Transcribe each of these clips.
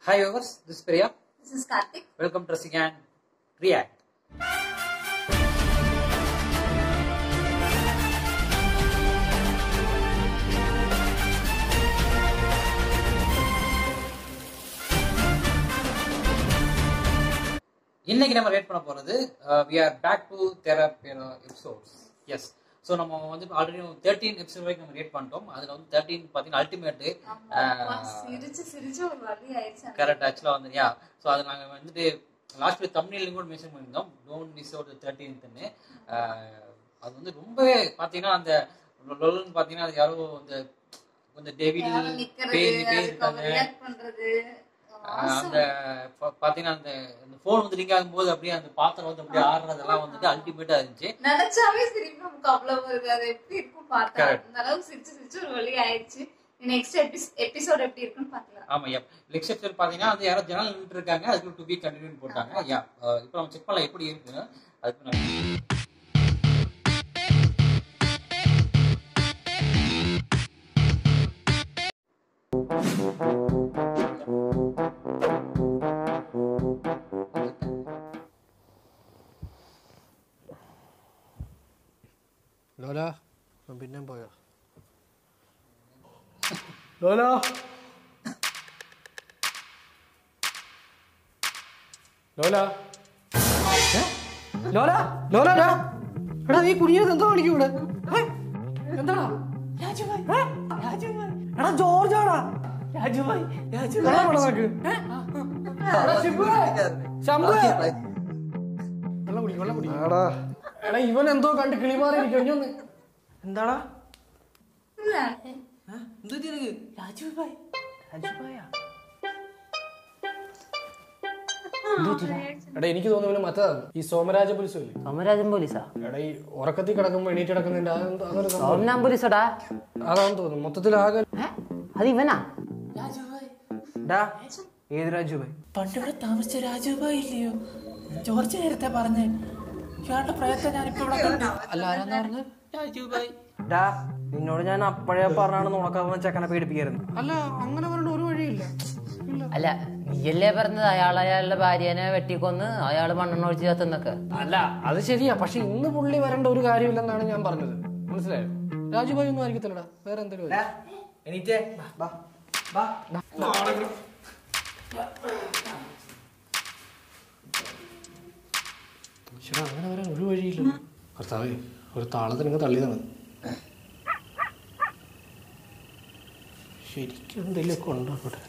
Hi viewers, this is Priya. This is Karthik. Welcome to Rasigan React. இன்னைக்கு நம்ம rate பண்ண போறது we are back to therapy episodes yes so நம்ம வந்து already thirteen episode வரைக்கும் நம்ம ரேட் பண்ணிட்டோம் அதுல வந்து தேர்ட்டீன் பார்த்தீங்கன்னா அல்டிமேட்டு ஆமா, சிரிச்சு சிரிச்சு ஒரு வழி ஆயிடுச்சு கரெக்ட் ஆக்சுவலாக வந்து யா ஸோ அது நாங்கள் வந்துட்டு லாஸ்ட் வீக் தமிழ்லையும் கூட மென்ஷன் பண்ணியிருந்தோம் டோன்ட் மிஸ் அவுட் தேர்ட்டீன்த்துன்னு அது வந்து ரொம்பவே பார்த்தீங்கன்னா அந்த லொல்லுன்னு பார்த்தீங்கன்னா அது யாரோ அந்த கொஞ்சம் டெவில் யாரும் நிக்கிறது, பேய் பேய் அதுக்கு அவங்க இருக்காங்க react பண்றது. ஆஹ் அந்த பா- பார்த்தீங்கன்னா அந்த அந்த ஃபோன் வந்து ரிங் ஆகும்போது அப்படியே அந்த பாத்திரம் வந்து அப்படியே ஆடுறதெல்லாம் வந்துட்டு அல்டிமேட்டாக இருந்துச்சு நினைச்சாவே சிரிப்பு நமக்கு அவ்வளவு வருது அது எப்படி இருக்கும் பார்த்தா Correct. அந்த அளவுக்கு சிரிச்சு சிரிச்சு ஒரு வழி ஆயிடுச்சு நெக்ஸ்ட் எபிசோட் எப்படி இருக்குன்னு பாக்கலாம் ஆமா யா லெக்ஸ் எபிசோட் பாத்தீங்கன்னா அது யாரோ ஜனல் நின்றுட்டு இருக்காங்க அதுக்கு டு பி கண்டினியூ போட்டாங்க யா இப்போ நம்ம செக் பண்ணலாம் எப்படி இருக்குன்னு அதுக்கு நான் ലോല പിന്നെ പോയോ ലോല ലോല ഏ? ലോല ലോല ഡാ. എടാ നീ കുടിയത് എന്തോ കാണിക്കും ഇവിടെ ഏ? എന്താടാ ഏ? എടാ ജോർജാടാ രാജുഭായ് കാണാമോടാ നിനക്ക്? ഏ? എടാ ശിബുവേ, ശംഭുവേ. വെള്ളം കുടി വെള്ളം കുടി എടാ ഇവൻ എന്തോ കണ്ട് കിളിമാറി ഇരിക്കും ഇനി ഒന്ന് എന്താടാ എന്ത് പറ്റി നിനക്ക് രാജുഭായ് രാജുഭായാ എടാ എനിക്ക് തോന്നുന്നു മറ്റേതാണ് ഈ സോമരാജ പുലിസും ഇല്ലേ സോമരാജൻ പോലീസാ എടാ ഈ ഉറക്കത്തിൽ കിടക്കുമ്പോ എണീറ്റ് കിടക്കുന്നതിന്റെ അതെന്ത് അതൊരു സംഭവം സോമനാം പോലീസടാ അതാണെന്ന് തോന്നുന്നു മൊത്തത്തിൽ ആകെ അത് ഇവനാ ഡാ ഏത് രാജുഭായ് പണ്ടിവിടെ താമസിച്ച രാജുഭായ് ഇല്ലയോ ജോർജ് നേരത്തെ പറഞ്ഞേ ഇയാളുടെ പ്രയത്നം ഞാനിപ്പോ ഇവിടെ കണ്ടു അല്ല ആരാന്ന് പറഞ്ഞത് രാജുഭായ് ഡാ നിന്നോട് ഞാൻ അപ്പോഴേ പറഞ്ഞാണ് നോക്കാവുന്ന ചെക്കനെ പേടിപ്പിക്കായിരുന്നു അല്ല അങ്ങനെ പറഞ്ഞ ഒരു വഴിയില്ല ഇല്ല അല്ല നീയല്ലേ പറഞ്ഞത് അയാൾ അയാളുടെ ഭാര്യനെ വെട്ടിക്കൊന്ന് അയാൾ മണ്ണെണ്ണ ഒഴിച്ച് ചത്തുന്നൊക്കെ അല്ല അത് ശരിയാ പക്ഷെ ഇന്ന് പുള്ളി വരേണ്ട ഒരു കാര്യമില്ലെന്നാണ് ഞാൻ പറഞ്ഞത് മനസ്സിലായോ രാജുഭായ് ഒന്നും ആയിരിക്കത്തില്ലടാ വേറെ എന്തെങ്കിലും ആയിരിക്കും. എണീറ്റേ ബാ ബാ ചേട്ടാ അങ്ങനെ വരാൻ ഒരു വഴിയില്ല കർത്താവേ ഒരു താളത്തിൽ നിങ്ങൾ തള്ളിയതാണ് ശരിക്കും എന്തെങ്കിലുമൊക്കെ ഉണ്ടാക്കട്ടെ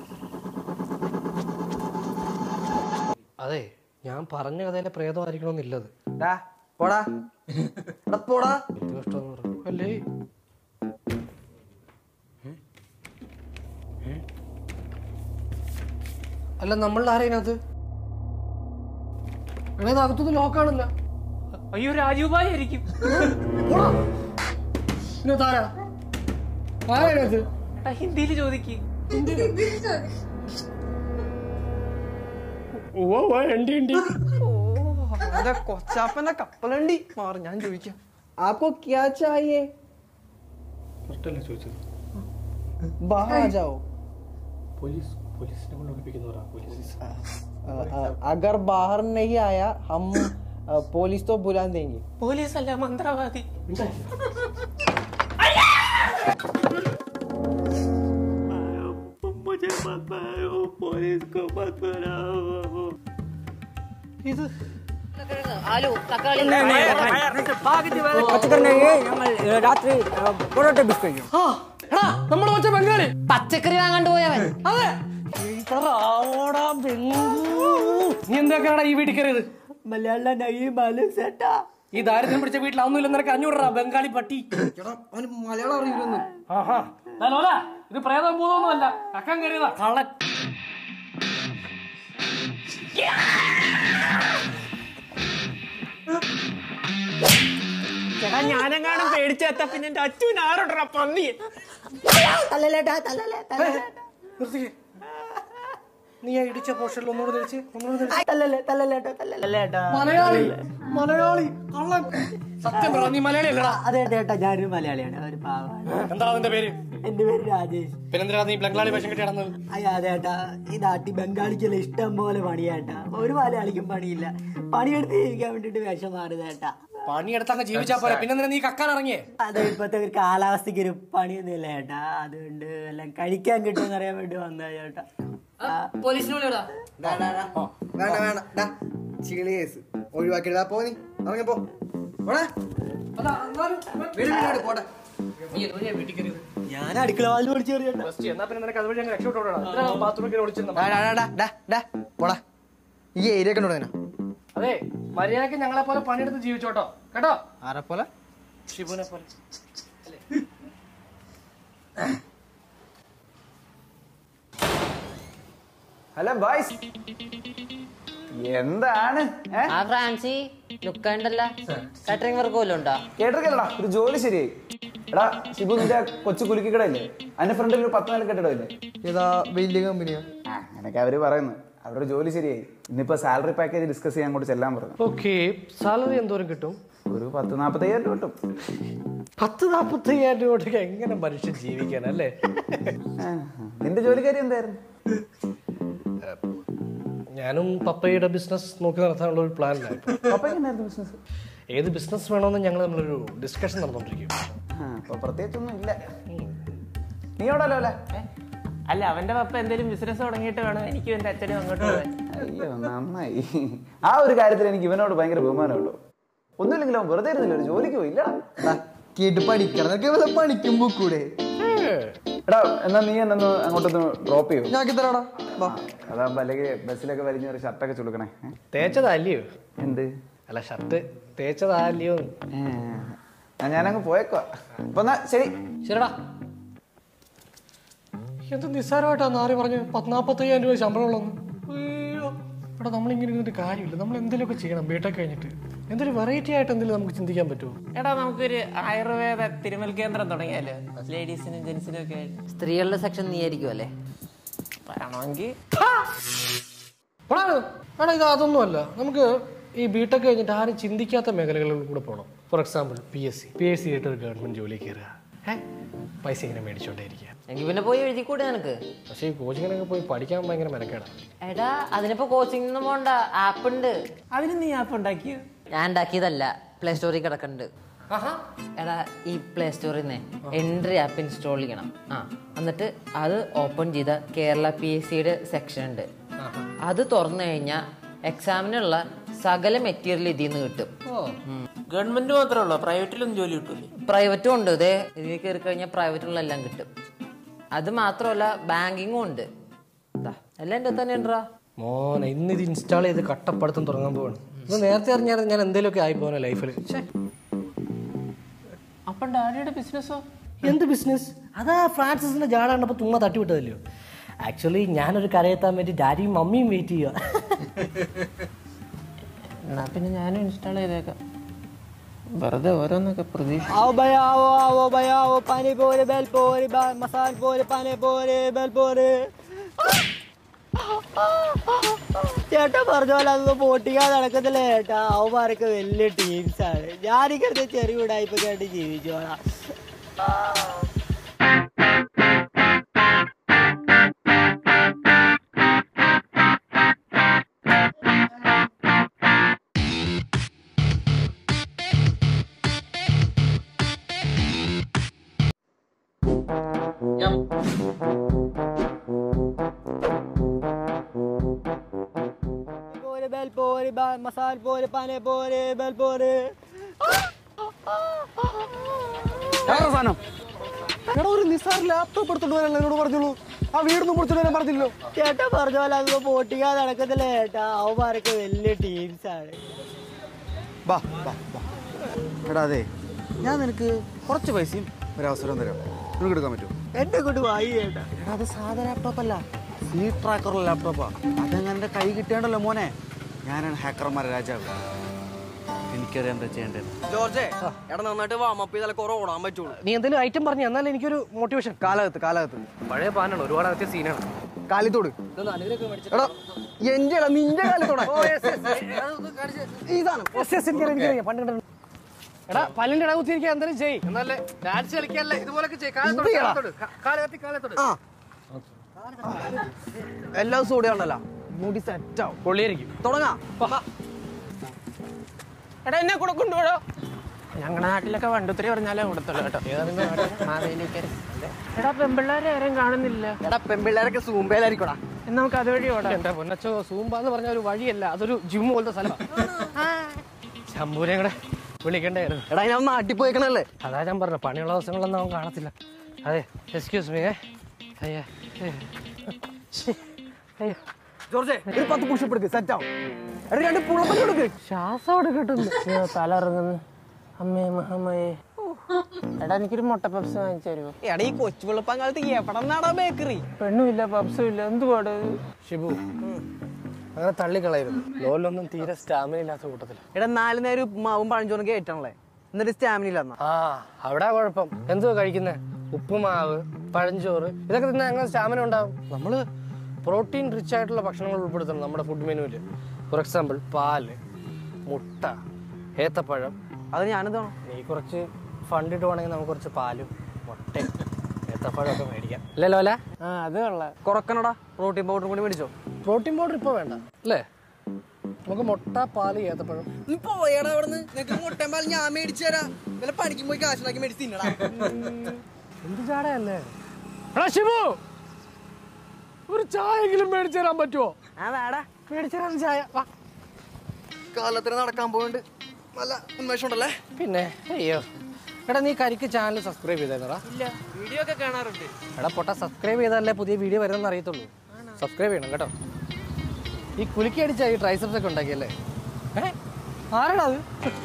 അതെ ഞാൻ പറഞ്ഞ കഥയിലെ പ്രേതമായിരിക്കണമെന്നില്ലത് ഡാ പോടാ എടാ പോടാ എന്ത് കഷ്ടമെന്ന് പറഞ്ഞു അല്ലേ അല്ല നമ്മളുടെ ആരാ ഇതിനകത്ത് എടാ ഇത് അകത്തുനിന്ന് ലോക്കാണല്ലോ അയ്യോ രാജുഭായ് ആയിരിക്കും ഇതിനകത്ത് ആരാ ആരാ ഇതിനകത്ത് എടാ ഹിന്ദിയിൽ ചോദിക്ക് ഓ ഓ ഉണ്ട് ഉണ്ട് എന്റെ കൊച്ചാപ്പന്റെ കപ്പലണ്ടി മാറി ഞാൻ ചോദിക്കാം ആപ്പോ ക്യാ ചായേ കറക്റ്റല്ലേ ചോദിച്ചത് ബാ ജാओ പോലീസ് പോലീസിനെ കൊണ്ട് ഒളിപ്പിക്കുന്നവരാ പോലീസ് अगर बाहर नहीं आया हम अ, पुलिस तो बुला देंगे പോലീസ് അല്ല മന്ത്രവാദി ഇത് ആലു തക്കാളി ആ എടാ നമ്മുടെ മറ്റേ ബംഗാളി പച്ചക്കറി വാങ്ങാണ്ട് പോയവൻ അതെ ഈട്ടറാവോടാ ബെങ്കു. നീ എന്തൊക്കെയാടാ ഈ വീട്ടിൽ കയറിയത് ഈ ദാരിദ്ര്യം പിടിച്ച വീട്ടിൽ അതൊന്നുമില്ല നിനക്ക് അഞ്ഞൂറ് ബംഗാളി പട്ടി അവന് മലയാളം അറിയില്ലെന്ന് ആഹാ ദാ ലോല, ഇത് പ്രേതം ഭൂതമൊന്നുമല്ല അക്കം കയറിയതാ കള്ളൻ ചേട്ടാ ഞാനെങ്ങാനും പേടിച്ചെത്താ പിന്നെ എന്റെ അച്ഛൻ ആരോടാ പന്നി നിർത്തിക്കേ നീ ആ ഇടിച്ച പോഷനിൽ ഒന്നുകൂടെ തെളിച്ച് ഒന്നുകൂടെ തെളിച്ച് മലയാളി മലയാളി കള്ളൻ സത്യം പറ നീ മലയാളി അല്ലടാ അതെ ചേട്ടാ ഞാനൊരു മലയാളിയാണ് ഒരു പാവാണ് എന്താ നിന്റെ പേര് എന്റെ പേര് രാജേഷ് പിന്നെന്തിനാ നീ ബംഗാളി വേഷം കെട്ടി നടന്നത് അയ്യ അതേട്ടാ ഈ നാട്ടിൽ ബംഗാളിക്കുള്ള ഇഷ്ടം പോലെ പണിയേട്ടാ ഒരു മലയാളിക്കും പണിയില്ല പണിയെടുത്ത് ജീവിക്കാൻ വേണ്ടിട്ട് വേഷം മാറുന്നേട്ടാ പണിയെടുത്തങ്ങ് ജീവിച്ചാ പോരെ പിന്നെ നീ കക്കാൻ ഇറങ്ങിയേ അത് ഇപ്പത്തെ ഒരു കാലാവസ്ഥക്ക് ഒരു പണിയൊന്നും ഇല്ല ചേട്ടാ അതുകൊണ്ട് എല്ലാം കഴിക്കാൻ കിട്ടുമെന്ന് അറിയാൻ വേണ്ടി വന്നതാ ചേട്ടാ ആ, പോലീസിനോടാ ഡാ, ഡാ, ഡാ. വേണ്ട വേണ്ട ഡാ ചീളി കേസ് ഒഴിവാക്കിടാ പോ നീ ഇറങ്ങി പോ പോടാ വീട് വീട് പോട്ടെ ഞാൻ അടുക്കള വാതിൽ പഠിച്ചു ചേട്ടാ എന്നാ പിന്നെ നിനക്ക് അതുവഴി അങ്ങ് രക്ഷപ്പെട്ടോടാ ബാത്റൂമിൽ ഒളിച്ചിരുന്ന ഡാ, ഡാ, ഡാ, ഡാ, ഡാ, പോടാ ഈ ഏരിയ ഒക്കെ ഉണ്ടോ അതെ മര്യാദക്ക് ഞങ്ങളെ പോലെ പണിയെടുത്ത് ജീവിച്ചോട്ടോ കേട്ടോ ആരെ പോലെ ഷിബുനെ പോലെ ഹലോ ബോയ്സ് എന്താണ് ഏ ആ ഫ്രാൻസി ലുക്കണ്ടല്ല കാറ്ററിംഗ് വർക്ക് പോലും ഉണ്ടോ കേട്ടിരിക്കല്ലടാ ഒരു ജോലി ശരിയായി എടാ ഷിബു നിന്റെ കൊച്ചു കുലുക്കിക്കടയില്ലേ അതിന്റെ ഫ്രണ്ടിൽ ഒരു പത്ത് നില കെട്ടിടമില്ലേ ഏതാ വലിയ കമ്പനിയാ ആ അങ്ങനെയൊക്കെ അവര് പറയുന്നു അവരുടെ ജോലി ശരിയായി ഇന്നിപ്പോ സാലറി പാക്കേജ് ഡിസ്കസ് ചെയ്യാൻ അങ്ങോട്ട് ചെല്ലാൻ പറഞ്ഞു ഓക്കെ സാലറി എന്തോരം കിട്ടും ഒരു പത്ത് നാപ്പത്തയ്യായിരം രൂപ കിട്ടും പത്ത് നാപ്പത്തി അയ്യായിരം രൂപയ്ക്ക് എങ്ങനെ മനുഷ്യൻ ജീവിക്കാൻ അല്ലേ ആ, നിന്റെ ജോലിക്കാരി എന്തായിരുന്നു ഞാനും പപ്പയുടെ ബിസിനസ് നോക്കി നടത്താനുള്ള ഒരു പ്ലാനിലായി അപ്പൊ എങ്ങനെയായിരുന്നു ബിസിനസ് ഏത് ബിസിനസ് വേണമെന്ന് ഞങ്ങൾ തമ്മിലൊരു ഡിസ്കഷൻ നടന്നുകൊണ്ടിരിക്കും അപ്പൊ പ്രത്യേകിച്ചൊന്നും ഇല്ല നീ എവിടെയല്ലോ അല്ലേ അല്ല അവന്റെ പപ്പ എന്തെങ്കിലും ബിസിനസ് തുടങ്ങിയിട്ട് വേണം എനിക്കും എന്റെ അച്ഛനും അങ്ങോട്ട് പോകാൻ അയ്യോ നന്നായി ആ ഒരു കാര്യത്തിൽ എനിക്ക് ഇവനോട് ഭയങ്കര ബഹുമാനമുള്ളൂ ഒന്നുമില്ലെങ്കിലും അവൻ വെറുതെ ഇരുന്നില്ല ഒരു ജോലിക്ക് പോയില്ല കേട്ട് പഠിക്കണം നിനക്ക് വല്ല പണിക്കുമ്പോ കൂടെ എടാ എന്നാ നീ എന്നെ ഒന്ന് അങ്ങോട്ടൊന്ന് ഡ്രോപ്പ് ചെയ്യൂ ഞാൻ തരാടാ വാ അതാകുമ്പോ അല്ലെങ്കിൽ ബസ്സിലൊക്കെ വലിഞ്ഞ ഒരു ഷർട്ടൊക്കെ ചുളുക്കണേ ഏ? തേച്ചതല്ലയോ എന്ത് അല്ല ഷർട്ട് തേച്ചതല്ലയോ ഏ, ആ, ഞാനങ്ങ് പോയേക്കോ അപ്പൊ എന്നാ ശരി ശരിടാ എന്ത് നിസ്സാരമായിട്ടാണ് ആര് പറഞ്ഞു പത്നാപ്പത്തയ്യായിരം രൂപ ശമ്പളം ഉള്ളതെന്ന് അയ്യോ എടാ നമ്മളിങ്ങനെ ഇരുന്നിട്ട് കാര്യമില്ല നമ്മൾ എന്തെങ്കിലുമൊക്കെ ചെയ്യണം ബിടെക് കഴിഞ്ഞിട്ട് എന്തൊരു വെറൈറ്റി ആയിട്ട് എന്തെങ്കിലും നമുക്ക് ചിന്തിക്കാൻ പറ്റുമോ എടാ നമുക്കൊരു ആയുർവേദ തിരുമൽ കേന്ദ്രം തുടങ്ങിയാലോ ലേഡീസിനും ജെന്റ്സിനും ഒക്കെ ആയിട്ട് സ്ത്രീകളുടെ സെക്ഷൻ നീ ആയിരിക്കും അല്ലേ വേണമെങ്കിൽ എടാ എടാ ഇത് അതൊന്നുമല്ല നമുക്ക് ഈ ബിടെക് കഴിഞ്ഞിട്ട് ആരും ചിന്തിക്കാത്ത മേഖലകളിൽ കൂടെ പോകണം for example P S C P S C ആയിട്ട് ഒരു ഗവൺമെന്റ് ജോലി കയറുക ഏ പൈസ ഇങ്ങനെ മേടിച്ചോണ്ടേ ഇരിക്കുക എങ്കിൽ പിന്നെ പോയി എഴുതിക്കൂടെ നിനക്ക് പക്ഷേ ഈ കോച്ചിങ്ങിനൊക്കെ പോയി പഠിക്കാൻ ഭയങ്കര മെനക്കേടാണ് എടാ അതിനിപ്പോ കോച്ചിങ് ഒന്നും പോണ്ട ആപ്പ് ഉണ്ട് അതിന് നീ ആപ്പ് ഉണ്ടാക്കിയോ ഞാൻ ഉണ്ടാക്കിയതല്ല പ്ലേ സ്റ്റോറിൽ കിടക്കുന്നുണ്ട് എടാ ഈ പ്ലേ സ്റ്റോറിൽ നിന്ന് എൻട്രി ആപ്പ് ഇൻസ്റ്റാൾ ചെയ്യണം ആ എന്നിട്ട് അത് ഓപ്പൺ ചെയ്ത കേരള പി എസ് സിയുടെ സെക്ഷൻ ഉണ്ട് അത് തുറന്നു കഴിഞ്ഞാൽ എക്സാമിനുള്ള സകല മെറ്റീരിയൽ ഇതിൽ നിന്ന് കിട്ടും ഗവൺമെന്റ് മാത്രമേ ഉള്ളൂ പ്രൈവറ്റിലൊന്നും ജോലി കിട്ടൂലേ പ്രൈവറ്റും ഉണ്ട് ഇതേ ഇതിൽ കയറി കഴിഞ്ഞാൽ പ്രൈവറ്റുള്ള എല്ലാം കിട്ടും അത് മാത്രമല്ല ബാങ്കിങ്ങും ഉണ്ട് ദാ, എല്ലാം എൻ്റെ തന്നെ ഉണ്ടോ മോനെ ഇന്ന് ഇത് ഇൻസ്റ്റാൾ ചെയ്ത് കട്ടപ്പടുത്തം തുടങ്ങാൻ പോവാണ് ഇത് നേരത്തെ അറിഞ്ഞാൽ ഞാൻ എന്തെങ്കിലുമൊക്കെ ആയി പോകാൻ ലൈഫിൽ അപ്പം ഡാഡിയുടെ ബിസിനസ്സോ എന്ത് ബിസിനസ് അതാ ഫ്രാൻസിസിന്റെ ജാട കണ്ടപ്പോൾ തുമ്മ തട്ടിവിട്ടതല്ലയോ ആക്ച്വലി ഞാനൊരു കരയെത്താൻ വേണ്ടി ഡാഡിയും മമ്മിയും വെയിറ്റ് ചെയ്യുക എന്നാ പിന്നെ ഞാനും ഇൻസ്റ്റാൾ ചെയ്തേക്കാം വെറുതെ ഓരോന്നൊക്കെ പ്രതീക്ഷ आओ भाई आओ आओ भाई आओ पानी पूरी बेल पूरी बा- मसाल पूरी पानी पूरी बेल पूरी ചേട്ടാ പറഞ്ഞ പോലെ അതൊന്നും പൊട്ടിക്കാൻ നടക്കത്തില്ല ചേട്ടാ അവന്മാരൊക്കെ വലിയ ടീംസ് ആണ് ഞാനിക്കടുത്ത് ചെറിയ ഉടായ്പ കേട്ട് ജീവിച്ചോളാം പൂരി ബെൽ പൂരി ബ- മസാൽ പൂരി പാനി പൂരി ബെൽ പൂരി സാധനം എടാ ഒരു നിസാർ ലാപ്ടോപ്പ് എടുത്തോണ്ട് വരാൻ എന്നോട് പറഞ്ഞോളൂ ആ വീടൊന്നും പൊളിച്ചോണ്ട് വരാൻ പറഞ്ഞില്ലോ ചേട്ടാ പറഞ്ഞ പോലെ അതൊന്നും പൊട്ടിക്കാൻ നടക്കത്തില്ല ചേട്ടാ അവന്മാരൊക്കെ വലിയ ടീംസ് ആണ് ബാ ബാ ബാ എടാ അതെ ഞാൻ നിനക്ക് കുറച്ച് പൈസയും ഒരു അവസരം തരാം നിനക്ക് എടുക്കാൻ പറ്റുമോ എന്നെ കൊണ്ട് വായി ചേട്ടാ എടാ അത് സാധാ ലാപ്ടോപ്പ് അല്ല സി ട്രാക്കറുള്ള ലാപ്ടോപ്പാ അതങ്ങനെ എൻ്റെ കൈ കിട്ടേണ്ടല്ലോ മോനെ ഞാനാണ് ഹാക്കർമാരെ രാജാവ് എനിക്കറിയാം എന്താ ചെയ്യേണ്ടത് ജോർജേ എടാ നന്നായിട്ട് വാമപ്പ് ചെയ്താലേ കുറെ ഓടാൻ പറ്റുള്ളൂ നീ എന്തെങ്കിലും ഐറ്റം പറഞ്ഞു എന്നാൽ എനിക്കൊരു മോട്ടിവേഷൻ കാലകത്ത് കാലകത്ത് പഴയ പാനാണ് ഒരുപാട് അകത്തെ സീനാണ് കാലിത്തോട് എടാ എന്റെ അല്ല, നിന്റെ കാലത്തോടെ ഈ സാധനം പണ്ട് കണ്ടിട്ടുണ്ട്. എടാ പല്ലിന്റെ ഇട കുത്തിയിരിക്കാൻ എന്തായാലും ചെയ് എന്നല്ലേ ഡാൻസ് കളിക്കാനല്ലേ ഇതുപോലൊക്കെ ചെയ്യ് കാലത്തോട് കാലത്തോട് കാലകത്തി കാലത്തോട് ആ എല്ലാ ദിവസവും കൂടെ ഉണ്ടല്ലോ മുടി സെറ്റ് ആവും പൊള്ളിയായിരിക്കും തുടങ്ങാം എടാ എന്നെ കൂടെ കൊണ്ടുപോടോ ഞങ്ങളുടെ നാട്ടിലൊക്കെ വണ്ടുത്തിരി പറഞ്ഞാലേ കൊടുത്തുള്ളൂ കേട്ടോ മാവേലിക്കര എടാ പെമ്പിള്ളേരെ ആരെയും കാണുന്നില്ല എടാ പെമ്പിള്ളേരൊക്കെ സൂമ്പയിലായിരിക്കടാ എന്നാ നമുക്ക് അതുവഴി ഓടാം എന്റെ പൊന്നച്ചോ സൂമ്പ എന്ന് പറഞ്ഞ ഒരു വഴിയല്ല അതൊരു ജിം പോലത്തെ സ്ഥലമാണ് ശംഭൂരെ കൂടെ വിളിക്കണ്ടായിരുന്നു എടാ ഞാൻ നാട്ടിൽ പോയിക്കണല്ലേ അതാ ഞാൻ പറഞ്ഞ പണിയുള്ള ദിവസങ്ങളൊന്നും അവൻ കാണത്തില്ല അതെ എക്സ്ക്യൂസ് മീ അയ്യേ ഏ. ശ്ശേ. അയ്യോ ജോർജെ ഒരു പത്ത് പുഷപ്പ് എടുക്ക് സെറ്റ് ആവും എടാ രണ്ട് പുള്ളപ്പൻ കൊടുക്ക് ശ്വാസം അവിടെ കിട്ടുന്നു അയ്യോ, തല ഇറങ്ങുന്നു അമ്മേ മഹാമയെ എടാ എനിക്കൊരു മുട്ട പപ്സ് വാങ്ങിച്ചു തരുമോ എടാ ഈ കൊച്ചു വെളുപ്പം കാലത്ത് എവിടെ നിന്നാടാ ബേക്കറി പെണ്ണുമില്ല പപ്സും ഇല്ല എന്തുപാട് ഷിബു അങ്ങനെ തള്ളിക്കളയരുത് ലോലൊന്നും തീരെ സ്റ്റാമിന ഇല്ലാത്ത കൂട്ടത്തില്ല എടാ നാല് നേരം ഉപ്പുമാവും പഴഞ്ചോറും കേട്ടണല്ലേ എന്നിട്ട് സ്റ്റാമിന ഇല്ലെന്നാ ആ അവിടെ കുഴപ്പം എന്തുവാ കഴിക്കുന്നേ ഉപ്പുമാവ് പഴഞ്ചോറ് ഇതൊക്കെ തിന്നാ അങ്ങനെ സ്റ്റാമിന ഉണ്ടാവും നമ്മൾ പ്രോട്ടീൻ റിച്ച് ആയിട്ടുള്ള ഭക്ഷണങ്ങൾ ഉൾപ്പെടുത്തണം നമ്മുടെ ഫുഡ് മെനുവിൽ ഫോർ എക്സാമ്പിൾ പാല് മുട്ട ഏത്തപ്പഴം അത് ഞാനെന്താണോ നീ കുറച്ച് ഫണ്ട് ഇട്ടുവാണെങ്കിൽ നമുക്ക് കുറച്ച് പാലും മുട്ടയും ഏത്തപ്പഴം ഒക്കെ മേടിക്കാം അല്ലല്ലോ അല്ല ആ അത് കൊള്ളാം കുറക്കണടാ പ്രോട്ടീൻ പൗഡർ കൂടി മേടിച്ചോ പ്രോട്ടീൻ പൗഡർ ഇപ്പോൾ വേണ്ട അല്ലേ നമുക്ക് മുട്ട പാല് ഏത്തപ്പഴം നീ പോയടാ അവിടുന്ന് നിനക്ക് മുട്ടൻ പാൽ ഞാൻ മേടിച്ചു തരാം വല്ല പണിക്കും പോയി കാശുണ്ടാക്കി മേടിച്ച് തിന്നടാ എന്ത് ചാടയല്ലേ എടാ ശിവു ഒരു ചായെങ്കിലും മേടിച്ചു തരാൻ പറ്റുമോ ആ വേടാ മേടിച്ചു തരാൻ ചായ വാ കാലത്തിന് നടക്കാൻ പോകണ്ട് നല്ല ഉന്മേഷം ഉണ്ടല്ലേ പിന്നെ അയ്യോ എടാ നീ കരിക്ക് ചാനൽ സബ്സ്ക്രൈബ് ചെയ്തേന്നടാ ഇല്ല വീഡിയോ ഒക്കെ കാണാറുണ്ട് എടാ പൊട്ട സബ്സ്ക്രൈബ് ചെയ്താലേ പുതിയ വീഡിയോ വരുമെന്ന് അറിയത്തുള്ളൂ സബ്സ്ക്രൈബ് ചെയ്യണം കേട്ടോ ഈ കുലുക്കി അടിച്ച ഈ ട്രൈസപ്സ് ഒക്കെ ഉണ്ടാക്കിയല്ലേ ഏ ആരാടാ അത്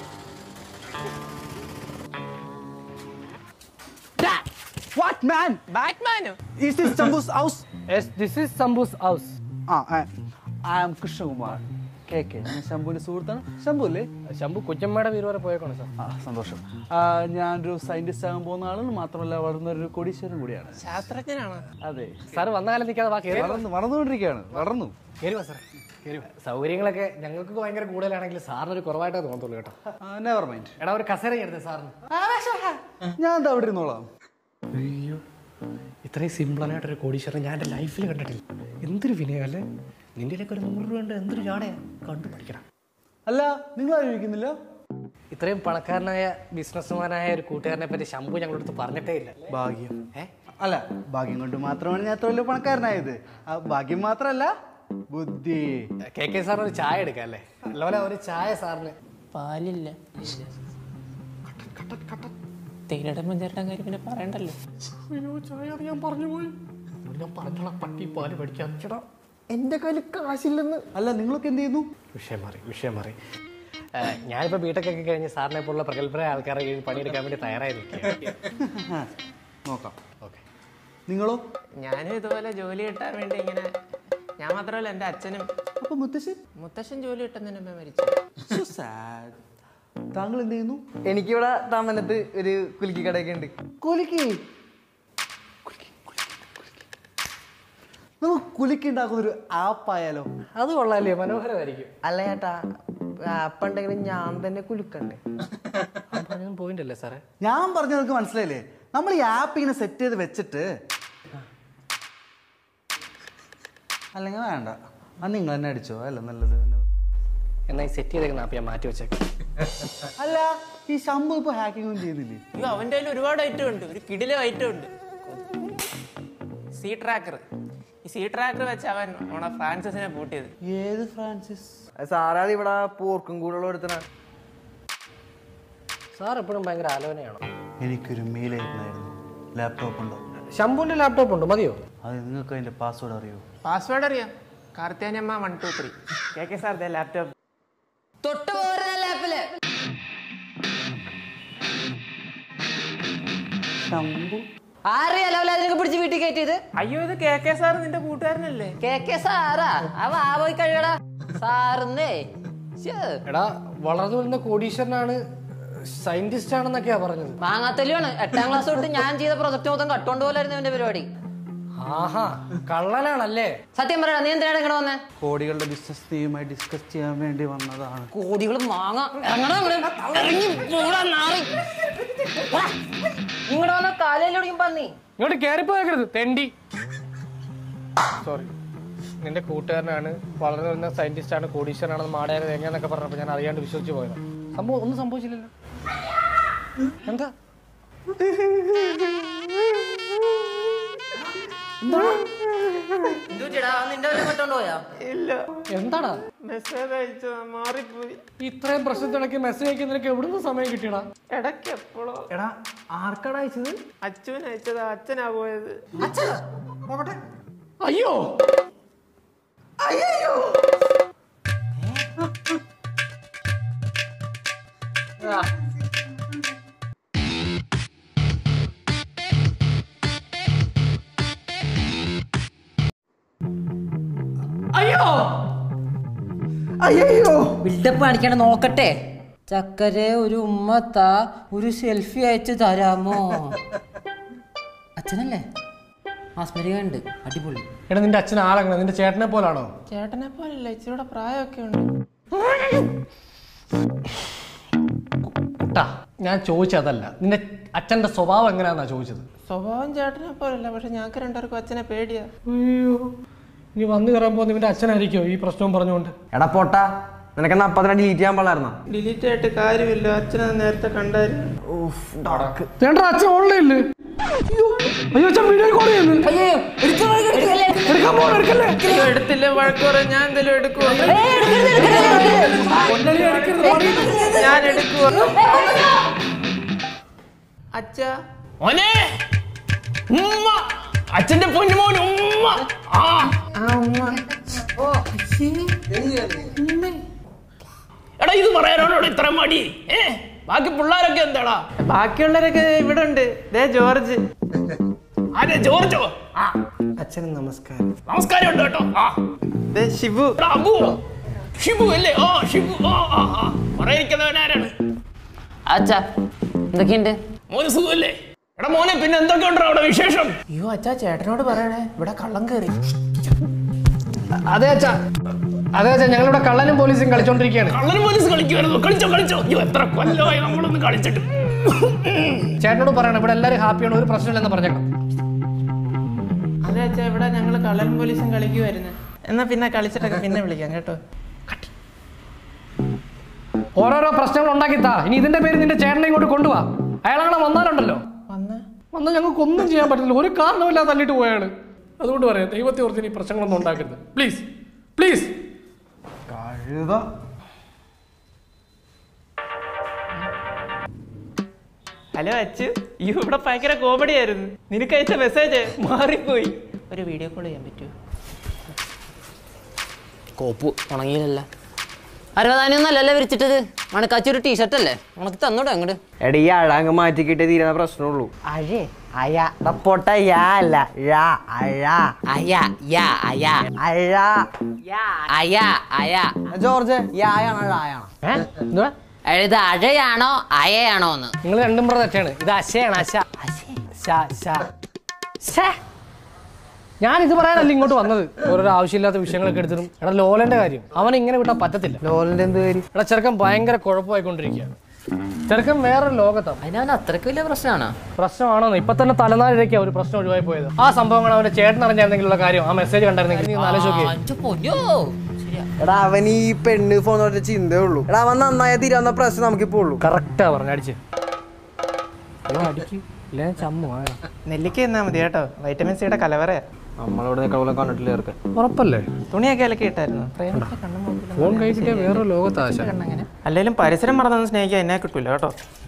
വാട്ട് മാൻ ബാറ്റ്മാനോ is this Shambu's house yes this is Shambu's house ആ I am Krishnakumar K K ഞാൻ ശംഭുവിന്റെ സുഹൃത്താണ് ശംഭു അല്ലേ ശംഭു കുറ്റമ്മയുടെ വീട് വരെ പോയേക്കാണ് സാർ ആ സന്തോഷം ആ, ഞാനൊരു സയന്റിസ്റ്റ് ആകാൻ പോകുന്ന ആളാണ് മാത്രമല്ല വളർന്ന ഒരു കോടീശ്വരൻ കൂടിയാണ് ശാസ്ത്രജ്ഞനാണോ അതെ സാർ വന്ന കാലം നിൽക്കാതെ വാ കയറി വളർന്നു വളർന്നുകൊണ്ടിരിക്കുകയാണ് വളർന്നു കയറി വാ സാറേ കയറി വാ സൗകര്യങ്ങളൊക്കെ ഞങ്ങൾക്ക് ഭയങ്കര കൂടുതലാണെങ്കിൽ സാറിന് ഒരു കുറവായിട്ടേ തോന്നത്തുള്ളൂ കേട്ടോ നെവർ മൈൻഡ് എടാ ഒരു കസേര എടുത്തേ സാറിന് ഞാൻ എന്താ അവിടെ ഇരുന്നോളാം അയ്യോ ഇത്രയും സിമ്പിളായിട്ടൊരു കോടീശ്വരൻ ഞാൻ എൻ്റെ ലൈഫിൽ കണ്ടിട്ടില്ല എന്തൊരു വിനയം അല്ലേ നിന്റെയൊക്കെ ഒരു നൂറ് രൂപ ഉണ്ട് എന്തൊരു ജാടയാ കണ്ടു പഠിക്കണം അല്ല നിങ്ങൾ ആരും ഇരിക്കുന്നില്ല ഇത്രയും പണക്കാരനായ ബിസിനസ്സുമാനായ ഒരു കൂട്ടുകാരനെ പറ്റി ശംഭു ഞങ്ങളുടെ അടുത്ത് പറഞ്ഞിട്ടേ ഇല്ല ഭാഗ്യം ഏ അല്ല ഭാഗ്യം കൊണ്ട് മാത്രമാണ് ഞാൻ അത്ര വലിയ പണക്കാരനായത് ആ ഭാഗ്യം മാത്രമല്ല ബുദ്ധി കെ കെ സാറിന് ഒരു ചായ എടുക്കാം അല്ലേ അല്ലോല ഒരു ചായ സാറിന് പാലില്ല തേയിലയുടെ പഞ്ചായത്തിൻ്റെ കാര്യം പിന്നെ പറയണ്ടല്ലോ അയ്യോ ചായ അത് ഞാൻ പറഞ്ഞു പോയി ഞാൻ പറഞ്ഞോളാം പട്ടി പാല് പഠിക്കാൻ ചേട്ടാ എൻ്റെ കയ്യിൽ കാശില്ലെന്ന് അല്ല നിങ്ങളൊക്കെ എന്ത് ചെയ്യുന്നു വിഷയം മാറി വിഷയം മാറി ആ, ഞാനിപ്പോ ബിടെക് ഒക്കെ കഴിഞ്ഞ് സാറിനെ പോലുള്ള പ്രഗത്ഭരായ ആൾക്കാരെ കീഴിൽ പണിയെടുക്കാൻ വേണ്ടി തയ്യാറായി നിൽക്കുക നോക്കാം ഓക്കെ നിങ്ങളോ ഞാനും ഇതുപോലെ ജോലി കിട്ടാൻ വേണ്ടി ഇങ്ങനെ ഞാൻ മാത്രമല്ല എൻ്റെ അച്ഛനും അപ്പൊ മുത്തശ്ശൻ മുത്തശ്ശൻ ജോലി കിട്ടുന്നതിന് മുമ്പേ മരിച്ചു So sad. താങ്കൾ എന്ത് ചെയ്യുന്നു എനിക്കിവിടെ തമനത്ത് ഒരു കുലുക്കി കടയൊക്കെ ഉണ്ട് കുലുക്കി നമുക്ക് കുലുക്കി ഉണ്ടാക്കുന്ന ഒരു ആപ്പായാലോ അത് കൊള്ളാല്ലേ മനോഹരമായിരിക്കും അല്ല ചേട്ടാ ആപ്പ് ഉണ്ടെങ്കിലും ഞാൻ തന്നെ കുലുക്കണ്ടേ പറഞ്ഞതും പോയിന്റ് അല്ലേ സാറേ ഞാൻ പറഞ്ഞത് നിങ്ങൾക്ക് മനസ്സിലായില്ലേ നമ്മൾ ഈ ആപ്പ് ഇങ്ങനെ സെറ്റ് ചെയ്ത് വെച്ചിട്ട് അല്ലെങ്കിൽ വേണ്ട അത് നിങ്ങൾ തന്നെ അടിച്ചോ അല്ല നല്ലത് എന്നാ ഈ സെറ്റ് ചെയ്തേക്കുന്ന ആപ്പ് ഞാൻ മാറ്റി വെച്ചേക്കാം അല്ല ഈ ശമ്പു ഇപ്പൊ ഹാക്കിംഗ് ഒന്നും ചെയ്യുന്നില്ലേ അയ്യോ അവൻ്റെ കയ്യിൽ ഒരുപാട് ഐറ്റം ഉണ്ട് ഒരു കിടിലം ഐറ്റം ഉണ്ട് സീ ട്രാക്കർ ഈ സീ ട്രാക്കർ വെച്ച് അവൻ നമ്മുടെ ഫ്രാൻസിസിനെ പൂട്ടിയത് ഏത് ഫ്രാൻസിസ് സാറാത് ഇവിടെ പോർക്കും കൂടുള്ള ഒരുത്തന സാർ എപ്പോഴും ഭയങ്കര ആലോചനയാണോ എനിക്കൊരു മെയിൽ അയക്കണമായിരുന്നു ലാപ്ടോപ്പ് ഉണ്ടോ ശംഭുവിന്റെ ലാപ്ടോപ്പ് ഉണ്ടോ മതിയോ അത് നിങ്ങൾക്ക് അതിന്റെ പാസ്വേഡ് അറിയോ പാസ്വേഡ് അറിയാം കാർത്തിയാനിയമ്മ one two three K K sir laptop തൊട്ട് പോരുന്ന ലാപ്പില് ശംഭു ആരെയല്ല അതിനൊക്കെ പിടിച്ച് വീട്ടിൽ കയറ്റിയത് അയ്യോ ഇത് കെ കെ സാർ നിന്റെ കൂട്ടുകാരനല്ലേ കെ കെ സാറാ അവ ആ പോയി കഴിയടാ സാറിന്നേ ശ്ശേ. എടാ വളർന്നു വരുന്ന കോടീശ്വരനാണ് സയന്റിസ്റ്റ് ആണെന്നൊക്കെയാ പറഞ്ഞത് മാങ്ങാത്തൊലിയാണ് എട്ടാം ക്ലാസ് തൊട്ട് ഞാൻ ചെയ്ത പ്രൊജക്ട് മൊത്തം കട്ടുകൊണ്ട് പോലായിരുന്നു ഇവന്റെ പരിപാടി ആഹാ കള്ളനാണല്ലേ സത്യം പറയണ നീ എന്തിനാണ് ഇങ്ങോട്ട് വന്നേ കോടികളുടെ ബിസിനസ് ടീമുമായി ഡിസ്കസ് ചെയ്യാൻ വേണ്ടി വന്നതാണ് കോടികൾ മാങ്ങ ഇറങ്ങടാ അങ്ങട്. ഇറങ്ങി പോടാ നാറി ഇങ്ങോട്ട് വന്ന കാലയിലൊടിക്കും പന്നി ഇങ്ങോട്ട് കയറിപ്പോയരുത് തെണ്ടി സോറി നിന്റെ കൂട്ടുകാരനാണ് വളർന്നു വരുന്ന സയന്റിസ്റ്റ് ആണ് കോടീശ്വരനാണെന്ന് മാടയായത് എങ്ങനെയൊക്കെ പറഞ്ഞപ്പോൾ ഞാൻ അറിയാണ്ട് വിശ്വസിച്ച് പോയത് സംഭവം ഒന്നും സംഭവിച്ചില്ലല്ലോ എന്താ നിന്റെ കൊണ്ടോണ്ട് പോയാ എന്താടാ മെസ്സേജ് അയച്ചതാ മാറിപ്പോയി ഇത്രയും പ്രശ്നത്തിടയ്ക്ക് മെസ്സേജ് അയക്കാൻ നിനക്ക് എവിടുന്ന് സമയം കിട്ടിയടാ ഇടയ്ക്ക് എപ്പോഴോ എടാ ആർക്കടാ അയച്ചത് അച്ഛൻ അയച്ചതാ അച്ഛനാ പോയത് അയ്യോ അയ്യോ ബിൽഡപ്പ് കാണിക്കാണ്ട് നോക്കട്ടെ ചക്കരെ ഒരു ഉമ്മ താ ഒരു സെൽഫി അയച്ച് തരാമോ അച്ഛനല്ലേ ആസ്മരിക ഉണ്ട് അടിപൊളി എടാ നിന്റെ അച്ഛൻ ആളെങ്ങനെ നിന്റെ ചേട്ടനെ പോലാണോ ചേട്ടനെ പോലല്ല ഇച്ചിരൂടെ പ്രായമൊക്കെ ഉണ്ട് കുട്ടാ ഞാൻ ചോദിച്ചതല്ല നിന്റെ അച്ഛന്റെ സ്വഭാവം എങ്ങനെയാന്നാ ചോദിച്ചത് സ്വഭാവം ചേട്ടനെ പോലല്ല പക്ഷെ ഞങ്ങൾക്ക് രണ്ടുപേർക്കും അച്ഛനെ പേടിയാ അയ്യോ ഇനി വന്നു കയറാൻ പോകുന്ന ഇവന്റെ അച്ഛനായിരിക്കോ ഈ പ്രശ്നവും പറഞ്ഞുകൊണ്ട് എടാ പൊട്ടാ നിനക്കെന്നാ അപ്പത്തിനെ ഡിലീറ്റ് ചെയ്യാൻ പാടായിരുന്നോ ഡിലീറ്റ് ആയിട്ട് കാര്യമില്ല അച്ഛനെ നേരത്തെ കണ്ടായിരുന്നു ചേട്ടാ അച്ഛൻ ഓൺലൈനില് അയ്യോ അയ്യോ അച്ഛൻ വീഡിയോ കോൾ ചെയ്യുന്നു എടുക്കാൻ പോകണം എടുക്കല്ലേ അയ്യോ, എടുത്തില്ല വഴക്ക് പറയാൻ ഞാൻ എന്തെങ്കിലും എടുക്കുവോ പൊന്നളി എടുക്കരുത് പണി. ഞാൻ എടുക്കുവോ അച്ഛ മോനെ ഉമ്മ അച്ഛന്റെ പൊന്നുമോൻ ഉമ്മ ആ എടാ ഇത് പറയാനാണോ ഇത്ര മടി ഏ ബാക്കി പിള്ളേരൊക്കെ എന്താടാ ബാക്കിയുള്ളവരൊക്കെ ഇവിടെ ഉണ്ട് ദേ ജോർജ് ആരെ ജോർജോ ആ അച്ഛന് നമസ്കാരം നമസ്കാരം ഉണ്ട് കേട്ടോ ആ ദേ ഷിബു എടാ, അബു ഷിബു അല്ലേ ആ ഷിബു ആ ആ ആ പറയാനിരിക്കുന്നവൻ ആരാണ് അച്ഛ എന്തൊക്കെയുണ്ട് മോന് സുഖല്ലേ എടാ മോനെ പിന്നെ എന്തൊക്കെ ഉണ്ടോ അവിടെ വിശേഷം അയ്യോ അച്ഛാ ചേട്ടനോട് പറയണേ ഇവിടെ കള്ളം കയറി അതെ അച്ഛാ അതെ അച്ഛാ ഞങ്ങളിവിടെ കള്ളനും പോലീസും കളിച്ചോണ്ടിരിക്കുകയാണ് കള്ളന് പോലീസ് കളിക്കുമായിരുന്നു കളിച്ചോ കളിച്ചോ അയ്യോ എത്ര കൊല്ലമായി നമ്മളൊന്ന് കളിച്ചിട്ട് ചേട്ടനോട് പറയണം ഇവിടെ എല്ലാവരും ഹാപ്പിയാണ് ഒരു പ്രശ്നമില്ലെന്ന് പറഞ്ഞേക്കാം അതെ അച്ഛാ ഇവിടെ ഞങ്ങൾ കള്ളനും പോലീസും കളിക്കുമായിരുന്നു എന്നാ പിന്നെ കളിച്ചിട്ടൊക്കെ പിന്നെ വിളിക്കാം കേട്ടോ ഓരോരോ പ്രശ്നങ്ങൾ ഉണ്ടാക്കി താ ഇനി ഇതിന്റെ പേര് നിന്റെ ചേട്ടനെ ഇങ്ങോട്ട് കൊണ്ടുപോവാ അയാളാണ് വന്നാലുണ്ടല്ലോ വന്ന് വന്നാൽ ഞങ്ങൾക്ക് ഒന്നും ചെയ്യാൻ പറ്റില്ല ഒരു കാരണമില്ലാതെ തള്ളിയിട്ട് പോയാണ് അതുകൊണ്ട് പറയാം ദൈവത്തെ ഓർത്ത് ഇനി പ്രശ്നങ്ങളൊന്നും ഉണ്ടാക്കരുത് പ്ലീസ് പ്ലീസ് കഴുത ഹലോ അച്ചു അയ്യോ ഇവിടെ ഭയങ്കര കോമഡി ആയിരുന്നു നിനക്ക് അയച്ച മെസ്സേജ് മാറിപ്പോയി ഒരു വീഡിയോ കോൾ ചെയ്യാൻ പറ്റുമോ കോപ്പ് ഉണങ്ങിയില്ലല്ല അരവതാനൊന്നല്ലല്ലേ വിരിച്ചിട്ടത് മണക്കാച്ചി ഒരു ടീഷർട്ട് അല്ലേ ഉണക്കി തന്നോട്ടോ അങ്ങോട്ട് എടാ ഈ അഴങ്ങ് മാറ്റിക്കിട്ടേ തീരുന്ന പ്രശ്നമുള്ളൂ അഴേ അയ പൊട്ട യാ അല്ല ഴാ അഴ അയ യാ അയ അഴ അയ അയ ജോർജ് യായാണോ ഴായാണോ എന്തുവാ ഇത് അഴയാണോ അയയാണോ എന്ന് നിങ്ങൾ രണ്ടും പറ തെറ്റാണ് ഇത് അശയാണ് അശ ശ, ശ. ശ്ശേ. ഞാൻ ഇത് പറയാനല്ല ഇങ്ങോട്ട് വന്നത് ഓരോരോ ആവശ്യമില്ലാത്ത വിഷയങ്ങളൊക്കെ എടുത്തിട്ടും എടാ ലോലന്റെ കാര്യം അവൻ ഇങ്ങനെ വിട്ടാൽ പറ്റത്തില്ല ലോലിന്റെ എന്ത് കാര്യം എടാ ചെറുക്കൻ ഭയങ്കര കുഴപ്പമായിക്കൊണ്ടിരിക്കുകയാണ് ചെറുക്കൻ വേറൊരു ലോകത്താണ് അതിനവൻ അത്രയ്ക്ക് വലിയ പ്രശ്നമാണോ പ്രശ്നമാണോന്ന് ഇപ്പൊ തന്നെ തലനാരിഴയ്ക്കാ ഒരു പ്രശ്നം ഒഴിവായി പോയത് ആ സംഭവങ്ങൾ അവന്റെ ചേട്ടൻ അറിഞ്ഞായിരുന്നെങ്കിലുള്ള കാര്യം ആ മെസ്സേജ് കണ്ടായിരുന്നെങ്കിൽ നീ ഒന്ന് ആലോചിച്ച് നോക്കിയേ അഞ്ചു പൊന്നോ ശരിയാ എടാ അവൻ ഈ പെണ്ണ് ഫോൺ ചിന്തേ ഉള്ളൂ എടാ അവൻ നന്നായ തീരാവുന്ന പ്രശ്നം നമുക്കിപ്പോ ഉള്ളൂ കറക്റ്റാ പറഞ്ഞു അടിച്ച് അയ്യോ അടിക്ക് ഇല്ലേ ചമ്മു ആ. നെല്ലിക്ക എന്നാ മതി കേട്ടോ വൈറ്റമിൻ സിയുടെ കലവറയാ നമ്മളിവിടെ നിൽക്കണ കണ്ടിട്ടില്ല ചേർക്ക് ഉറപ്പല്ലേ തുണിയൊക്കെ അലക്കി ഇട്ടായിരുന്നു പ്രേമത്തെ കണ്ണും മൂക്കിലും ഫോൺ കൈ കിട്ടിയ വേറെ ലോകത്താശ അല്ലെങ്കിലും പരിസരം മറന്നൊന്നും സ്നേഹിക്കാൻ എന്നെ കിട്ടൂല കേട്ടോ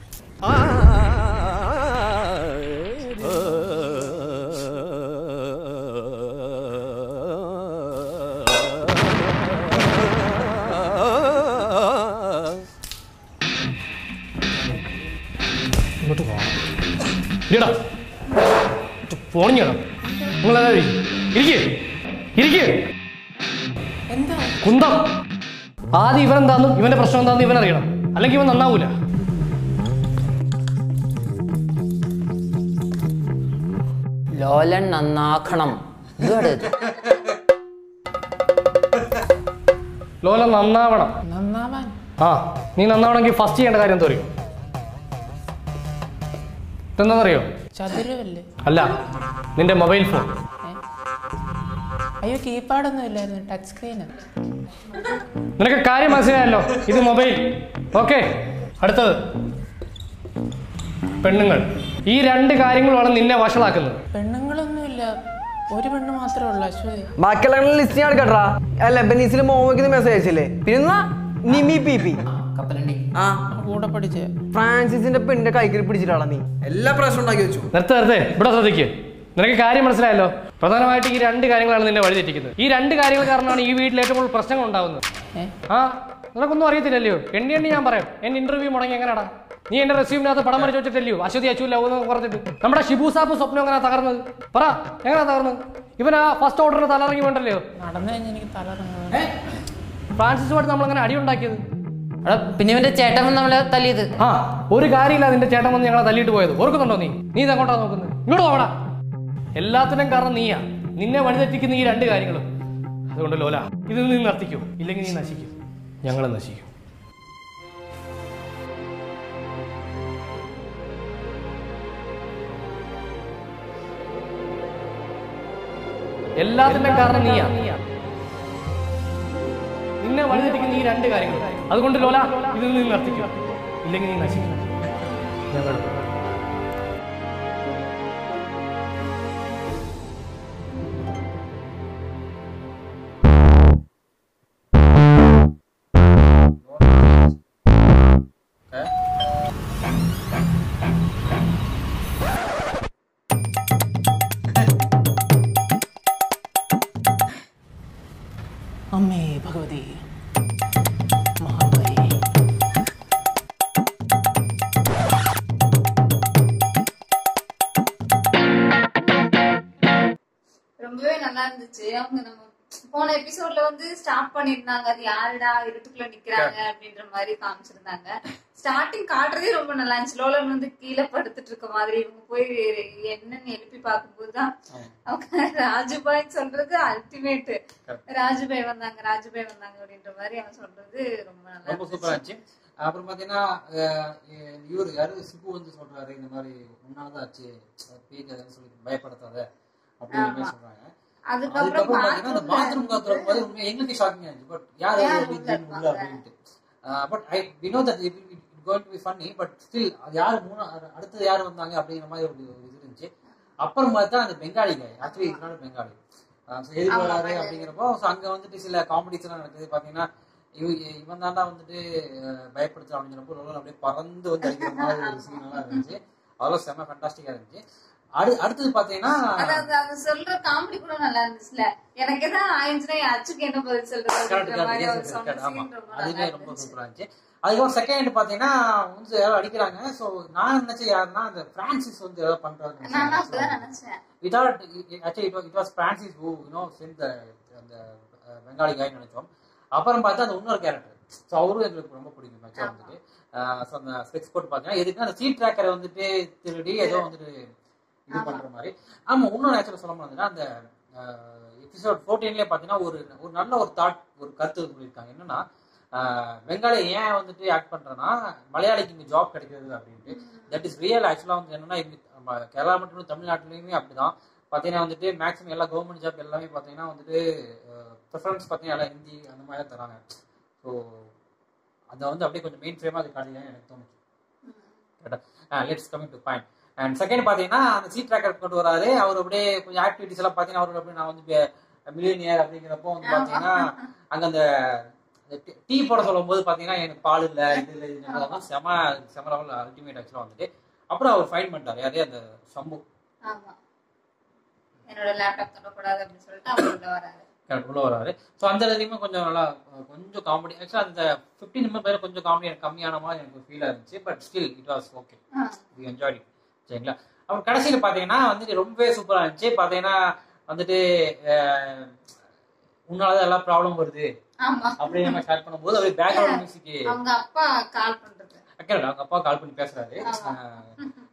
ഇങ്ങോട്ട് പോകണം ഇല്ലടാ പോണിഞ്ഞടാ നിങ്ങളെല്ലാ ഇരിക്കേ ഇരിക്കേ കുന്തം ആദ്യം ഇവൻ എന്താന്നും ഇവന്റെ പ്രശ്നം എന്താന്നും ഇവൻ അറിയണം അല്ലെങ്കിൽ ഇവൻ നന്നാവൂല ലോലൻ നന്നാക്കണം ഇതുവാണ് ഇത് ലോല നന്നാവണം നന്നാവാൻ ആ നീ നന്നാവണമെങ്കിൽ ഫസ്റ്റ് ചെയ്യേണ്ട കാര്യം എന്തോ അറിയോ ഇതെന്താണെന്നറിയോ ചതുരമല്ലേ അല്ല നിന്റെ മൊബൈൽ ഫോൺ അയ്യോ കീപാഡൊന്നും ഇല്ലായിരുന്നു ടച്ച് സ്ക്രീന് നിനക്ക് കാര്യം മനസ്സിലായല്ലോ ഇത് മൊബൈൽ ഓക്കെ അടുത്തത് പെണ്ണുങ്ങൾ ഈ രണ്ട് കാര്യങ്ങളുമാണ് നിന്നെ വഷളാക്കുന്നത് പെണ്ണുങ്ങളൊന്നുമില്ല ഒരു പെണ്ണ് മാത്രമേ ഉള്ളൂ അശ്വതി ബാക്കിയുള്ള ലിസ്റ്റ് ഞാൻ എടുക്കട്ടാ ലെബനീസിൽ മോമോയ്ക്ക് മെസ്സേജ് അയച്ചില്ലേ പിന്നെ നിമി പി പി കപ്പലണ്ടി ആ കൂടെ പഠിച്ചേ ഫ്രാൻസിസിന്റെ പെണ്ണിന്റെ കൈക്കറി പിടിച്ചിട്ടാണ് നീ എല്ലാ പ്രശ്നം ഉണ്ടാക്കി വെച്ചു നിർത്ത് നിർത്തേ ഇവിടെ ശ്രദ്ധിക്ക് നിനക്ക് കാര്യം മനസ്സിലായല്ലോ പ്രധാനമായിട്ട് ഈ രണ്ട് കാര്യങ്ങളാണ് നിന്നെ വഴിതെറ്റിക്കുന്നത് ഈ രണ്ട് കാര്യങ്ങൾ കാരണമാണ് ഈ വീട്ടിൽ ഏറ്റവും കൂടുതൽ പ്രശ്നങ്ങൾ ഉണ്ടാവുന്നത് ആ നിനക്കൊന്നും അറിയത്തില്ലല്ലോ എണ്ണി എണ്ണി ഞാൻ പറയാം എന്റെ ഇന്റർവ്യൂ മുടങ്ങി എങ്ങനെയാടാ നീ എന്റെ റെസ്യൂമിനകത്ത് പടം വരച്ച് വെച്ചിട്ടല്ലയോ അശ്വതി അച്ഛല്ല എന്ന് പറഞ്ഞിട്ട് നമ്മുടെ ഷിബു സാപ്പ് സ്വപ്നം എങ്ങനെ തകർന്നത് പറ എങ്ങനെ തകർന്നത് ഇവൻ ആ ഫസ്റ്റ് ഓർഡറിന് തലറങ്ങി വേണ്ടല്ലോ നടന്നു കഴിഞ്ഞാൽ എനിക്ക് തലറങ്ങുന്നത് ഫ്രാൻസിസുമായിട്ട് നമ്മൾ അങ്ങനെ അടി ഉണ്ടാക്കിയത് എടാ പിന്നെ ഇവന്റെ ചേട്ടൻ വന്ന് നമ്മളെ തല്ലിയത് ആ ഒരു കാര്യമില്ല നിന്റെ ചേട്ടൻ വന്ന് ഞങ്ങളെ തല്ലിയിട്ട് പോയത് ഓർക്കുന്നുണ്ടോ നീ നീ ഇതെങ്ങോട്ടാ നോക്കുന്നത് ഇങ്ങോട്ട് നോക്കടാ എല്ലാത്തിനും കാരണം നീയാ നിന്നെ വഴിതെറ്റിക്കുന്ന ഈ രണ്ട് കാര്യങ്ങളും അതുകൊണ്ട് ലോല ഇത് നീ നിർത്തിക്കോ ഇല്ലെങ്കിൽ നീ നശിക്കും ഞങ്ങൾ നശിക്കും എല്ലാത്തിനും കാരണം നീയാ നിന്നെ വഴിതെറ്റിക്കുന്ന ഈ രണ്ട് കാര്യങ്ങൾ അതുകൊണ്ട് ലോല ഇത് നീ നിർത്തിക്കോ ഇല്ലെങ്കിൽ നീ നശിക്കും ഞങ്ങൾ അമ്മേ ഭഗവതി മഹാബലി ரொம்பவே நல்லா இருந்துச்சு அவங்க நம்ம போன எபிசோட்ல வந்து ஸ்டார்ட் பண்ணிருந்தாங்க அது யாருடா இருட்டுக்குள்ள நிக்கிறாங்க அப்படின்ற மாதிரி காமிச்சிருந்தாங்க ஸ்டார்டிங் காட்டுறதே ரொம்ப நல்லா இருந்துச்சு லோலன் வந்து கீழே படுத்துட்டு இருக்க மாதிரி இவங்க போய் என்னன்னு எழுப்பி பார்க்கும்போதுதான் அவங்க ராஜுபாய் சொல்றது அல்டிமேட் ராஜுபாய் வந்தாங்க ராஜுபாய் வந்தாங்க அப்படின்ற மாதிரி அவன் சொல்றது ரொம்ப நல்லா ரொம்ப சூப்பரா இருந்துச்சு அப்புறம் பாத்தீங்கன்னா அஹ், இவரு யாரு சிபு வந்து சொல்றாரு இந்த மாதிரி முன்னாதான் ஆச்சு பேய்க்காதன்னு சொல்லி பயப்படுத்தாத அப்படிங்கிற மாதிரி சொல்றாங்க அதுக்கப்புறம் அதுக்கப்புறம் பாத்தீங்கன்னா அந்த bathroom பாத்ரூம் காத்துற போது உண்மையா எங்களுக்கு ஷாக்கிங் ஆச்சு பட் யார் யார் அப்படி உள்ள திடீர்னு உள்ள அப்படின்ட்டு but I we know that it going to be funny but still அது யார் மூணு அடுத்தது யார் வந்தாங்க அப்படிங்கிற மாதிரி ஒரு இது இருந்துச்சு அப்புறம் பார்த்தா அந்த பெங்காலி காய் actually it's not Bengali so எதுக்கு வராரு அப்படிங்கிறப்போ ஸோ அங்க வந்துட்டு சில காம்படிஷன் எல்லாம் நடக்குது பாத்தீங்கன்னா இவ இவன் தாண்டா வந்துட்டு அஹ், பயப்படுத்துறான் அப்படிங்கிறப்போ லோலன் அப்படியே பறந்து வந்து அடிக்கிற மாதிரி ஒரு சீன் எல்லாம் இருந்துச்சு அதெல்லாம் செம்ம ஃபண்டாஸ்டிக்கா இருந்துச்சு அடு அடுத்தது பாத்தீங்கன்னா அதாவது அவங்க சொல்ற காமெடி கூட நல்லா இருந்துச்சுல எனக்கு தான் ஆயிடுச்சுன்னா என் அச்சுக்கு என்ன பதில் சொல்றது கரெக்ட் அப்படின்ற மாதிரி அவர் கரெக்ட் சொன்ன கரெக்ட் ஆமா scene ரொம்ப அதுவே நல்லா ரொம்ப இருந்துச்சு சூப்பரா இருந்துச்சு அதுக்கப்புறம் செகண்ட் பாத்தீங்கன்னா வந்து யாரோ அடிக்கிறாங்க சோ நான் நினைச்சேன் யாருன்னா அந்த பிரான்சிஸ் வந்து ஏதோ பண்றாரு நான் அப்படிதான் நினைச்சேன் without actually it was Francis who you know sent அந்த அஹ், பெங்காலி காய் நினைச்சோம் அப்புறம் பார்த்தா அந்த இன்னொரு கேரக்டர் ஸோ அவரும் எங்களுக்கு ரொம்ப பிடிக்கும் மேட்சாக வந்துட்டு ஸோ அந்த ஸ்பெக்ஸ் போட்டு பார்த்தீங்கன்னா எதுக்குன்னா அந்த சீட் ட்ராக்கரை வந்துட்டு திருடி ஏதோ வந்துட்டு இது பண்ற மாதிரி ஆமா இன்னொரு ஆக்சுவலாக சொல்ல முடியாதுன்னா அந்த எபிசோட் ஃபோர்டீன்லேயே பார்த்தீங்கன்னா ஒரு ஒரு நல்ல ஒரு தாட் ஒரு கருத்து சொல்லியிருக்காங்க என்னன்னா ஆஹ், பெங்காலி ஏன் வந்துட்டு ஆக்ட் பண்றேன்னா மலையாளிக்கு இங்க ஜாப் கிடைக்கிறது அப்படின்ட்டு தட் இஸ் ரியல் ஆக்சுவலாக வந்து என்னன்னா இங்க நம்ம கேரளா மட்டும் இல்ல, தமிழ்நாட்டுலயுமே அப்படிதான் பார்த்தீங்கன்னா வந்துட்டு மேக்ஸிமம் எல்லா கவர்மெண்ட் ஜாப் எல்லாமே பார்த்தீங்கன்னா வந்துட்டு ப்ரிஃபரன்ஸ் பார்த்தீங்கன்னா எல்லாம் ஹிந்தி அந்த மாதிரி தான் தராங்க ஸோ அதை வந்து அப்படியே கொஞ்சம் மெயின் ஃப்ரேமாக அது காட்டிதான் எனக்கு தோணுச்சு கரெக்டா let's coming to point and second பார்த்தீங்கன்னா அந்த சீட் ட்ராக்கர் கொண்டு வராரு அவர் அப்படியே கொஞ்சம் ஆக்டிவிட்டிஸ் எல்லாம் பார்த்தீங்கன்னா அவர் அப்படியே நான் வந்து மில்லியனியர் அப்படிங்கிறப்போ வந்து பார்த்தீங்கன்னா அங்கே அந்த டீ போட சொல்லும் போது பார்த்தீங்கன்னா எனக்கு பால் இல்லை இது இல்லை இது இல்லை அதெல்லாம் செம செம லெவல் அல்டிமேட் ஆக்சுவலாக வந்துட்டு அப்புறம் அவர் ஃபைன் பண்ணிட்டாரு யாரே அந்த சம்பு ஆமா என்னோட லேப்டாப் தொடக்கூடாது அப்படின்னு சொல்லிட்டு அவர் உள்ள வராரு கரெக்ட் உள்ள வராரு ஸோ அந்த இதுலையுமே கொஞ்சம் நல்லா அஹ், கொஞ்சம் காமெடி ஆக்சுவலாக அந்த ஃபிஃப்டீன் நிமிஷம் பேர் கொஞ்சம் காமெடி எனக்கு கம்மியான மாதிரி எனக்கு ஃபீலாக இருந்துச்சு but still it was okay we enjoy சரிங்களா அப்புறம் கடைசியில் பார்த்தீங்கன்னா வந்துட்டு ரொம்பவே சூப்பராக இருந்துச்சு பார்த்தீங்கன்னா வந்துட்டு அஹ், உன்னாலதான் எல்லா ப்ராப்ளம் வருது ஆமா அப்படின்னு நம்ம ஸ்டார்ட் பண்ணும்போது அப்படியே பேக்ரவுண்ட் மியூசிக் அவங்க அப்பா கால் பண்றது அக்கா அவங்க அப்பா கால் பண்ணி பேசுறாரு ஆமா. அஹ்,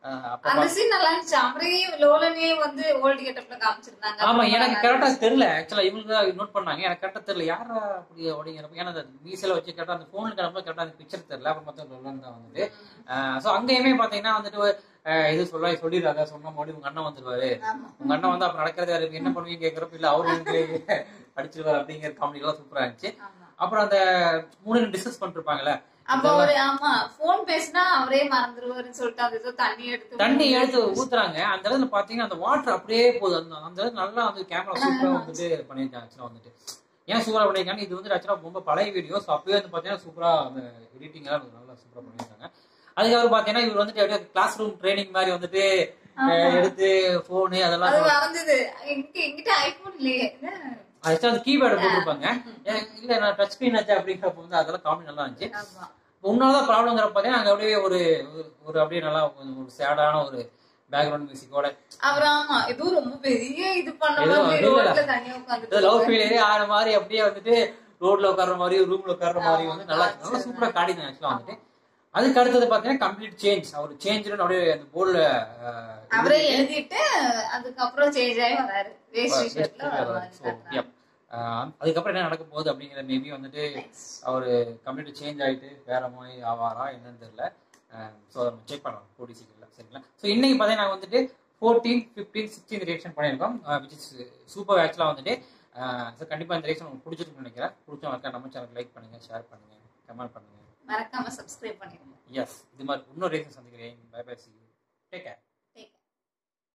அஹ் அப்ப அந்த சீன் நல்லா இருந்துச்சு அவரையும் லோலனையும் வந்து ஓல்டு கெட்டப்ல காமிச்சிருந்தாங்க ஆமா ரொம்ப எனக்கு நல்லா கரெக்டா இருந்துச்சு. தெரியல ஆக்சுவலா இவங்க தான் நோட் பண்ணாங்க எனக்கு கரெக்டா தெரியல யாரா அப்படி அப்படிங்கிறப்ப ஏன்னா அந்த மீசையில வச்சு கரெக்டா அந்த போன்ல கிளம்ப கரெக்டா அந்த பிக்சர் தெரியல அப்புறம் பார்த்தா லொல்லன் தான் வந்துட்டு சோ அங்கேயுமே பாத்தீங்கன்னா வந்துட்டு அஹ் இது சொல்ல சொல்லிடுறாங்க சொன்ன மறுபடியும் உங்க அண்ணன் வந்துருவாரு உங்க அண்ணன் வந்து அப்புறம் நடக்கிறது யாரு என்ன பண்ணுவீங்க கேட்கறப்ப இல்ல அவரு எங்களே அடிச்சிருவாரு அப்படிங்கிற காமெடி எல்லாம் சூப்பரா இருந்துச்சு அப்புறம் அந்த மூணு டிஸ்கஸ் பண்ணிருப்பாங்கல்ல அப்ப அவரு ஆமா போன் பேசினா அவரே மறந்துருவாருன்னு சொல்லிட்டு அது ஏதோ தண்ணி எடுத்து தண்ணி எடுத்து ஊத்துறாங்க அந்த இடத்துல பாத்தீங்கன்னா அந்த வாட்டர் அப்படியே போகுது அந்த அந்த இடத்துல நல்லா வந்து கேமரா சூப்பரா வந்துட்டு பண்ணிருக்காங்க ஆக்சுவலா வந்துட்டு ஏன் சூப்பரா பண்ணிருக்காங்க இது வந்து ஆக்சுவலா ரொம்ப பழைய வீடியோ ஸோ அப்பவே வந்து பாத்தீங்கன்னா சூப்பரா அந்த எடிட்டிங் எல்லாம் நல்லா சூப்பரா பண்ணிருக்காங்க அதுக்கப்புறம் பாத்தீங்கன்னா இவர் வந்துட்டு அப்படியே கிளாஸ் ரூம் ட்ரைனிங் மாதிரி வந்துட்டு அஹ், எடுத்து போனு அதெல்லாம் அது மறந்தது எங்க எங்கிட்ட ஐபோன் இல்லையே என்ன? ஆக்சுவலா அந்த கீபேர்டு போட்டிருப்பாங்க ஏன் இல்ல நான் டச் ஸ்கிரீன் ஆச்சு அப்படிங்கிறப்ப வந்து அதெல்லாம் காமெடி நல்லா இருந்துச்சு ஆமா உன்னாலதான் ப்ராப்ளம்ங்கிற பார்த்தீங்கன்னா அங்க அப்படியே ஒரு ஒரு- ஒரு அப்படியே நல்லா கொஞ்சம் ஒரு சேடான ஒரு பேக்ரவுண்ட் மியூசிக்கோட அவர் ஆமா இதுவும் ரொம்ப பெரிய இது பண்ண ஏதோ மாதிரி இல்ல, இல்ல. ரோட்ல தனியா உட்காந்து லவ் ஃபீலே ஆன மாதிரி அப்படியே வந்துட்டு ரோட்ல உட்கார்ற மாதிரி ரூம்ல உட்கார்ற மாதிரி வந்து நல்லா நல்லா சூப்பரா காட்டினாங்க ஆக்சுவலா வந்துட்டு அதுக்கு அடுத்தது பாத்தீங்கன்னா கம்ப்ளீட் சேஞ்ச் அவர் சேஞ்சுன்னு அப்படியே அந்த போர்டுல அவரே எழுதிட்டு அதுக்கப்புறம் சேஞ்ச் ஆகி வராரு வேஸ்ட் ஷர்ட்ல அதுக்கப்புறம் என்ன நடக்க போகுது அப்படிங்கிற மேபி வந்துட்டு அவர் கம்ப்ளீட் சேஞ்ச் ஆயிட்டு வேற மாதிரி ஆவாரா என்னன்னு தெரியல ஸோ நம்ம செக் பண்ணலாம் கூடி சீக்கிரம் சரிங்களா ஸோ இன்னைக்கு பார்த்தீங்கன்னா நாங்கள் வந்துட்டு ஃபோர்டீன் ஃபிஃப்டீன் சிக்ஸ்டீன் ரியாக்ஷன் பண்ணியிருக்கோம் விச் இஸ் சூப்பர் ஆக்சுவலாக வந்துட்டு ஸோ கண்டிப்பாக இந்த ரியாக்ஷன் உங்களுக்கு பிடிச்சிருக்குன்னு நினைக்கிறேன் பிடிச்சவங்க நம்ம சேனல் லைக் பண்ணுங்க ஷேர் பண்ணுங்க கமெண்ட் பண்ணுங்க மறக்காம சப்ஸ்கிரைப் பண்ணிருங்க எஸ் இது மாதிரி இன்னொரு ரியாக்ஷன் சந்திக்கிறேன் bye bye see take care